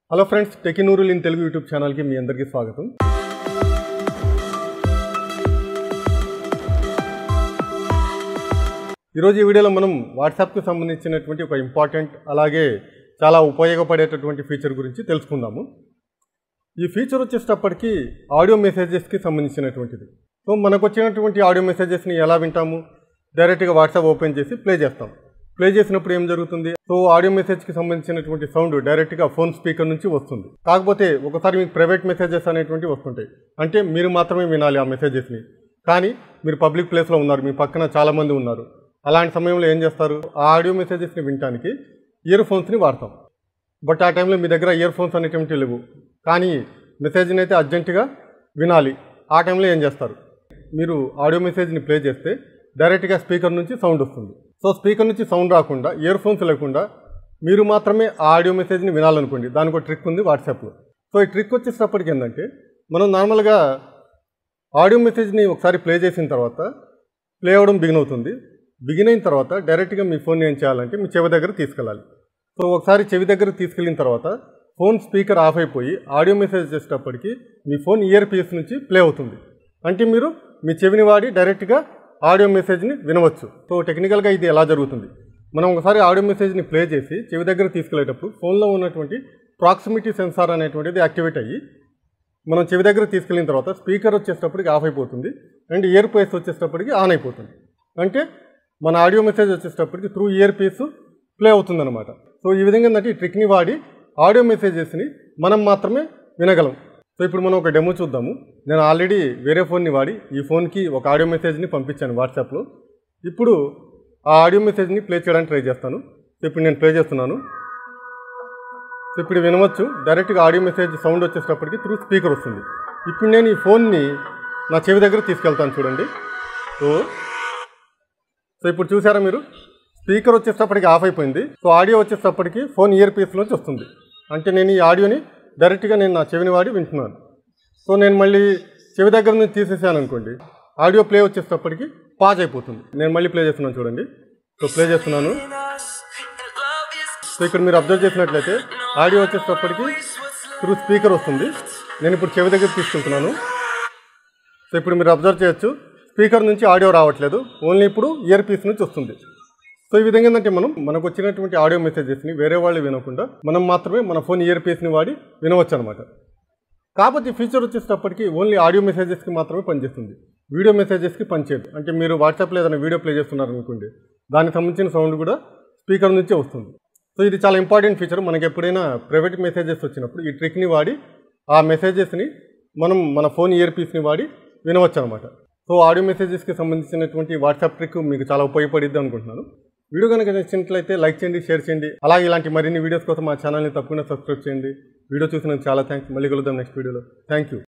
hello friends టెకినూరుల్ in Telugu YouTube ఛానల్కి మీ అందరికీ స్వాగతం ఈరోజు ఈ వీడియోలో మనం వాట్సాప్కి సంబంధించినటువంటి ఒక ఇంపార్టెంట్ అలాగే చాలా ఉపయోగపడేటటువంటి ఫీచర్ గురించి తెలుసుకుందాము ఈ ఫీచర్ వచ్చేటప్పటికి ఆడియో మెసేజెస్కి సంబంధించినటువంటిది సో మనకు వచ్చినటువంటి ఆడియో మెసేజెస్ని ఎలా వింటాము డైరెక్ట్గా వాట్సాప్ ఓపెన్ చేసి ప్లే చేస్తాం ప్లే చేసినప్పుడు ఏం జరుగుతుంది సో ఆడియో మెసేజ్కి సంబంధించినటువంటి సౌండ్ డైరెక్ట్గా ఫోన్ స్పీకర్ నుంచి వస్తుంది కాకపోతే ఒకసారి మీకు ప్రైవేట్ మెసేజెస్ అనేటువంటివి వస్తుంటాయి అంటే మీరు మాత్రమే వినాలి ఆ మెసేజెస్ని కానీ మీరు పబ్లిక్ ప్లేస్లో ఉన్నారు మీ పక్కన చాలామంది ఉన్నారు అలాంటి సమయంలో ఏం చేస్తారు ఆ ఆడియో మెసేజెస్ని వినడానికి ఇయర్ ఫోన్స్ని వాడతాం బట్ ఆ టైంలో మీ దగ్గర ఇయర్ ఫోన్స్ అనేటువంటివి లేవు కానీ మెసేజ్ని అయితే అర్జెంటుగా వినాలి ఆ టైంలో ఏం చేస్తారు మీరు ఆడియో మెసేజ్ని ప్లే చేస్తే డైరెక్ట్గా స్పీకర్ నుంచి సౌండ్ వస్తుంది సో స్పీకర్ నుంచి సౌండ్ రాకుండా ఇయర్ ఫోన్స్ లేకుండా మీరు మాత్రమే ఆ ఆడియో మెసేజ్ని వినాలనుకోండి దానికి ఒక ట్రిక్ ఉంది వాట్సాప్లో సో ఈ ట్రిక్ వచ్చేటప్పటికి ఏంటంటే మనం నార్మల్గా ఆడియో మెసేజ్ని ఒకసారి ప్లే చేసిన తర్వాత ప్లే అవ్వడం బిగిన్ అవుతుంది బిగిన్ అయిన తర్వాత డైరెక్ట్గా మీ ఫోన్ ఏం చేయాలంటే మీ చెవి దగ్గర తీసుకెళ్ళాలి సో ఒకసారి చెవి దగ్గర తీసుకెళ్ళిన తర్వాత ఫోన్ స్పీకర్ ఆఫ్ అయిపోయి ఆడియో మెసేజ్ చేసేటప్పటికి మీ ఫోన్ ఇయర్ పీస్ నుంచి ప్లే అవుతుంది అంటే మీరు మీ చెవిని వాడి డైరెక్ట్గా ఆడియో మెసేజ్ని వినవచ్చు సో టెక్నికల్గా ఇది ఎలా జరుగుతుంది మనం ఒకసారి ఆడియో మెసేజ్ని ప్లే చేసి చెవి దగ్గర తీసుకెళ్ళేటప్పుడు ఫోన్లో ఉన్నటువంటి ప్రాక్సిమిటీ సెన్సార్ అనేటువంటిది యాక్టివేట్ అయ్యి మనం చెవి దగ్గర తీసుకెళ్ళిన తర్వాత స్పీకర్ వచ్చేటప్పటికి ఆఫ్ అయిపోతుంది అండ్ ఇయర్ పీస్ వచ్చేటప్పటికి ఆన్ అయిపోతుంది అంటే మన ఆడియో మెసేజ్ వచ్చేటప్పటికి త్రూ ఇయర్ పీస్ ప్లే అవుతుందన్నమాట సో ఈ విధంగా ఏంటంటే ఈ ట్రిక్ని వాడి ఆడియో మెసేజెస్ని మనం మాత్రమే వినగలం సో ఇప్పుడు మనం ఒక డెమో చూద్దాము నేను ఆల్రెడీ వేరే ఫోన్ని వాడి ఈ ఫోన్కి ఒక ఆడియో మెసేజ్ని పంపించాను వాట్సాప్లో ఇప్పుడు ఆ ఆడియో మెసేజ్ని ప్లే చేయడానికి ట్రై చేస్తాను సో ఇప్పుడు నేను ప్లే చేస్తున్నాను సో ఇప్పుడు వినవచ్చు డైరెక్ట్గా ఆడియో మెసేజ్ సౌండ్ వచ్చేటప్పటికి త్రూ స్పీకర్ వస్తుంది ఇప్పుడు నేను ఈ ఫోన్ని నా చెవి దగ్గర తీసుకెళ్తాను చూడండి సో సో ఇప్పుడు చూసారా మీరు స్పీకర్ వచ్చేటప్పటికి ఆఫ్ అయిపోయింది సో ఆడియో వచ్చేటప్పటికి ఫోన్ ఇయర్ పీస్ నుంచి వస్తుంది అంటే నేను ఈ ఆడియోని డైరెక్ట్గా నేను నా చెవిని వాడి వింటున్నాను సో నేను మళ్ళీ చెవి దగ్గర నుంచి తీసేసాను అనుకోండి ఆడియో ప్లే వచ్చేటప్పటికి పాజ్ అయిపోతుంది నేను మళ్ళీ ప్లే చేస్తున్నాను చూడండి సో ప్లే చేస్తున్నాను సో ఇక్కడ మీరు అబ్జర్వ్ చేసినట్లయితే ఆడియో వచ్చేటప్పటికి త్రూ స్పీకర్ వస్తుంది నేను ఇప్పుడు చెవి దగ్గర తీసుకుంటున్నాను సో ఇప్పుడు మీరు అబ్జర్వ్ చేయొచ్చు స్పీకర్ నుంచి ఆడియో రావట్లేదు ఓన్లీ ఇప్పుడు ఇయర్ పీస్ నుంచి వస్తుంది సో ఈ విధంగా ఏంటంటే మనం మనకు వచ్చినటువంటి ఆడియో మెసేజెస్ని వేరే వాళ్ళు వినకుండా మనం మాత్రమే మన ఫోన్ ఇయర్ పీస్ని వాడి వినవచ్చు అనమాట కాకపోతే ఈ ఫీచర్ వచ్చేటప్పటికి ఓన్లీ ఆడియో మెసేజెస్కి మాత్రమే పనిచేస్తుంది వీడియో మెసేజెస్కి పనిచేయదు అంటే మీరు వాట్సాప్లో ఏదైనా వీడియో ప్లే చేస్తున్నారు అనుకోండి దానికి సంబంధించిన సౌండ్ కూడా స్పీకర్ నుంచే వస్తుంది సో ఇది చాలా ఇంపార్టెంట్ ఫీచర్ మనకి ఎప్పుడైనా ప్రైవేట్ మెసేజెస్ వచ్చినప్పుడు ఈ ట్రిక్ని వాడి ఆ మెసేజెస్ని మనం మన ఫోన్ ఇయర్ పీస్ని వాడి వినవచ్చు అనమాట సో ఆడియో మెసేజెస్కి సంబంధించినటువంటి వాట్సాప్ ట్రిక్ మీకు చాలా ఉపయోగపడిద్ది అనుకుంటున్నాను వీడియో కనుక నచ్చినట్లయితే లైక్ చేయండి షేర్ చేయండి అలాగే ఇలాంటి మరిన్ని వీడియోస్ కోసం మా ఛానల్ని తప్పకుండా సబ్స్క్రైబ్ చేయండి వీడియో చూసినందుకు చాలా థ్యాంక్స్ మళ్ళీ కలుద్దాం నెక్స్ట్ వీడియోలో థ్యాంక్ యూ